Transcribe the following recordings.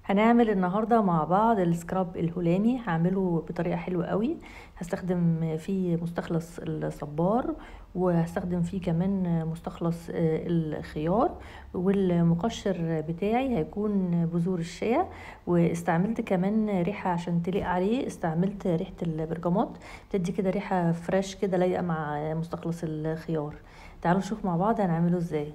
هنعمل النهاردة مع بعض السكراب الهلامي هعمله بطريقة حلوة قوي هستخدم فيه مستخلص الصبار وهستخدم فيه كمان مستخلص الخيار والمقشر بتاعي هيكون بذور الشيا واستعملت كمان ريحة عشان تليق عليه استعملت ريحة البرجمات بتدي كده ريحة فريش كده لايقة مع مستخلص الخيار تعالوا نشوف مع بعض هنعمله ازاي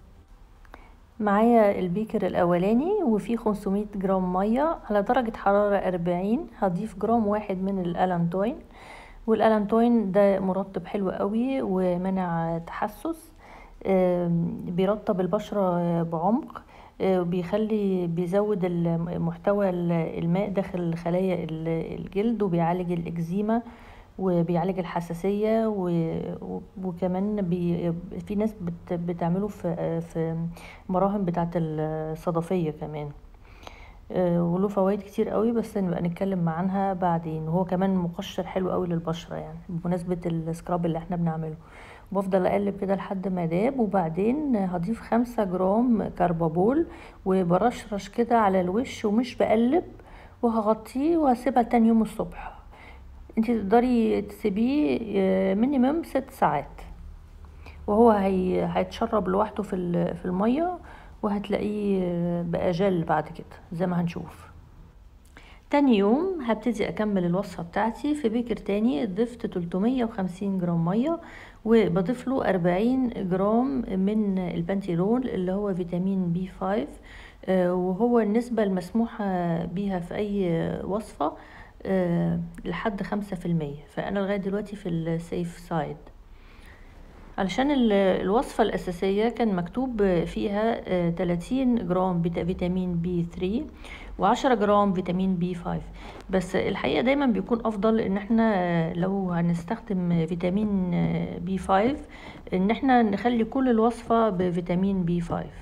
معايا البيكر الاولاني وفيه 500 جرام ميه على درجه حراره 40 هضيف جرام واحد من الالانتوين والالانتوين ده مرطب حلو قوي ومنع تحسس بيرطب البشره بعمق بيخلي بيزود محتوى الماء داخل خلايا الجلد وبيعالج الاكزيما وبيعالج الحساسيه وكمان بي في ناس بت بتعمله في في مراهم بتاعه الصدفيه كمان وله فوائد كتير قوي بس نبقى نتكلم عنها بعدين وهو كمان مقشر حلو قوي للبشره يعني بمناسبه السكراب اللي احنا بنعمله بفضل اقلب كده لحد ما داب وبعدين هضيف خمسة جرام كربابول وبرشرش كده على الوش ومش بقلب وهغطيه وهسيبها تاني يوم الصبح انت تقدري تسيبيه مينيمم ست ساعات وهو هي هيتشرب لوحده في في الميه وهتلاقيه بقى جل بعد كده زي ما هنشوف تاني يوم هبتدي اكمل الوصفة بتاعتي في بيكر تاني ضفت 350 جرام مية وبضيف له 40 جرام من البنتيرول اللي هو فيتامين بي 5 وهو النسبة المسموحة بيها في اي وصفة أه لحد خمسة في المية فأنا لغاية دلوقتي في السيف سايد علشان الوصفة الأساسية كان مكتوب فيها أه تلاتين جرام فيتامين بي ثري وعشرة جرام فيتامين بي فايف بس الحقيقة دايما بيكون أفضل إن احنا لو هنستخدم فيتامين بي فايف إن احنا نخلي كل الوصفة بفيتامين بي فايف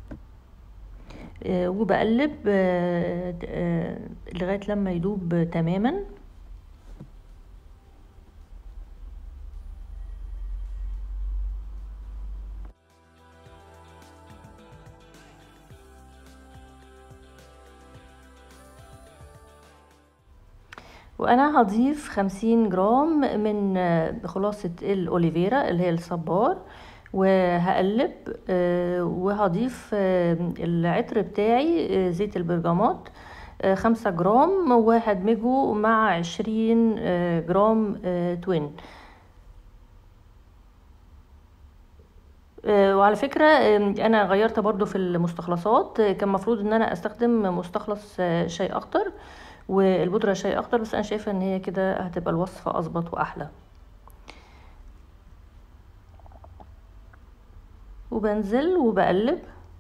وبقلب لغاية لما يدوب تماما وانا هضيف خمسين جرام من خلاصة الاوليفيرا اللي هي الصبار وهقلب وهضيف العطر بتاعي زيت البرجمات خمسة جرام وهدمجه مع عشرين جرام توين وعلى فكرة انا غيرت برضو في المستخلصات كان مفروض ان انا استخدم مستخلص شاي اخضر والبودرة شاي اخضر بس انا شايفة ان هي كده هتبقى الوصفة اظبط واحلى وبنزل وبقلب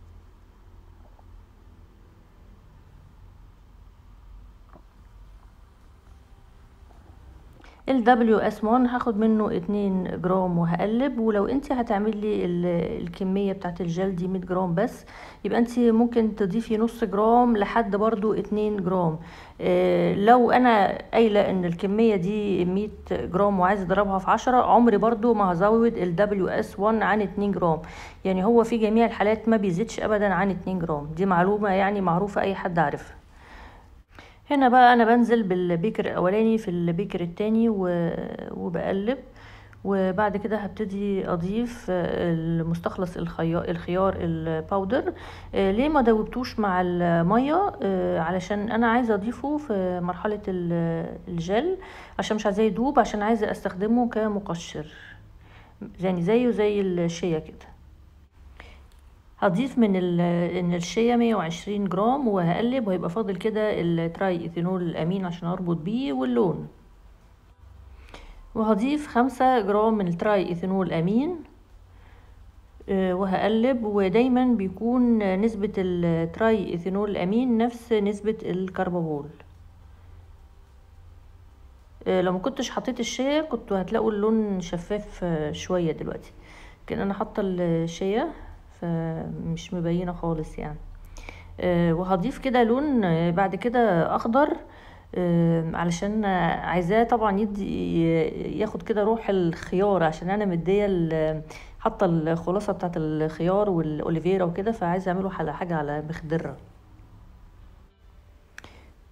ال WS1 هاخد منه اتنين جرام وهقلب ولو انت هتعملي الكمية بتاعت الجل دي مية جرام بس يبقى انت ممكن تضيفي نص جرام لحد برضو اتنين جرام اه لو انا قايلة ان الكمية دي مية جرام وعايزة اضربها في عشرة عمري برضو ما هزود ال WS1 عن اتنين جرام يعني هو في جميع الحالات ما بيزيدش ابدا عن اتنين جرام دي معلومة يعني معروفة اي حد عارفها هنا بقى انا بنزل بالبيكر الاولاني في البيكر التاني وبقلب وبعد كده هبتدي اضيف المستخلص الخيار الباودر ليه ما دوبتوش مع الميه علشان انا عايزه اضيفه في مرحله الجل عشان مش عايزاه يدوب عشان عايزه استخدمه كمقشر يعني زيه زي الشيا كده هضيف من ان الشيا 120 جرام وهقلب وهيبقى فاضل كده التراي ايثينول الامين عشان اربط بيه واللون وهضيف خمسة جرام من التراي ايثينول امين وهقلب ودايما بيكون نسبة التراي ايثينول الامين نفس نسبة الكربابول لو ما كنتش حطيت الشيا كنتوا هتلاقوا اللون شفاف شوية دلوقتي لكن انا حاطة الشيا فمش مبينة خالص يعني أه وهضيف كده لون بعد كده اخضر أه علشان عايزاه طبعا يدي ياخد كده روح الخيار عشان انا مديه حاطه الخلاصه بتاعه الخيار والاوليفيرا وكده فعايزه اعمله على حاجه على مخدره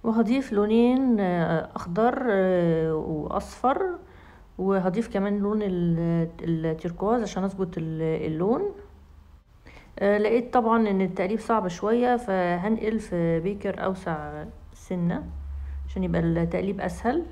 وهضيف لونين اخضر واصفر وهضيف كمان لون التركواز عشان اظبط اللون لقيت طبعا ان التقليب صعب شوية فهنقل في بيكر اوسع سنة عشان يبقى التقليب اسهل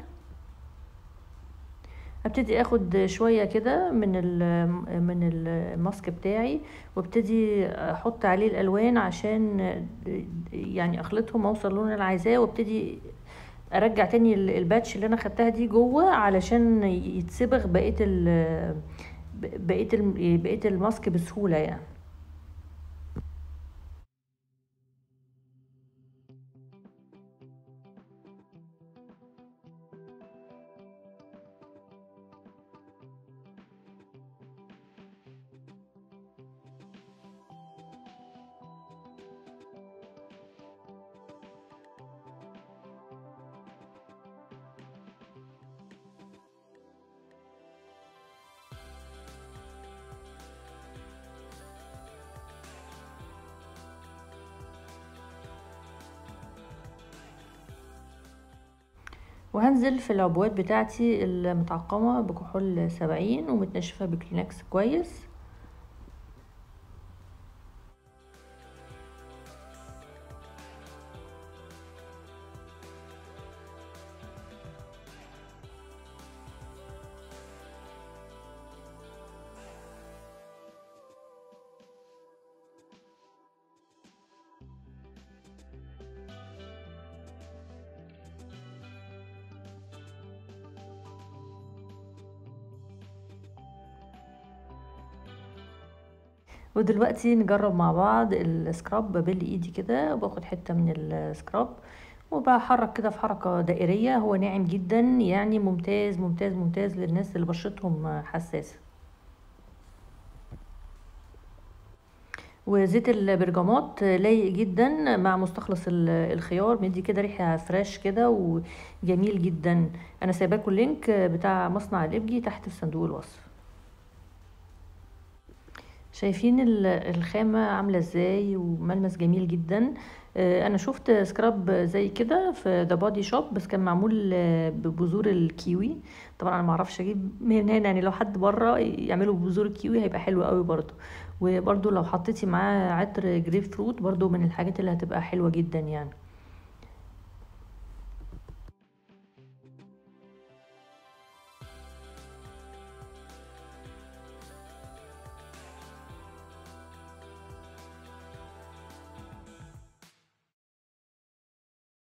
ابتدي اخد شويه كده من من الماسك بتاعي وابتدي احط عليه الالوان عشان يعني اخلطهم اوصل اللون اللي عايزاه وابتدي ارجع تاني الباتش اللي انا خدتها دي جوه علشان يتصبغ بقيه ال بقيه بقيه الماسك بسهوله يعني وهنزل في العبوات بتاعتي المتعقمة بكحول سبعين ومتنشفة بكلينكس كويس ودلوقتي نجرب مع بعض السكراب ببل ايدي كده وباخد حته من السكراب وبحرك كده في حركه دائريه هو ناعم جدا يعني ممتاز ممتاز ممتاز للناس اللي بشرتهم حساسه وزيت البرجمات لايق جدا مع مستخلص الخيار مدي كده ريحه فريش كده وجميل جدا انا سايباكم اللينك بتاع مصنع الابجي تحت في صندوق الوصف شايفين الخامة عاملة ازاي وملمس جميل جدا انا شفت سكراب زي كده في ذا بودي شوب بس كان معمول ببذور الكيوي طبعا انا معرفش اجيب من هنا يعني لو حد بره يعملوا ببذور الكيوي هيبقى حلو قوي برضو وبرضو لو حطيتي معاه عطر جريب فروت برضو من الحاجات اللي هتبقى حلوة جدا يعني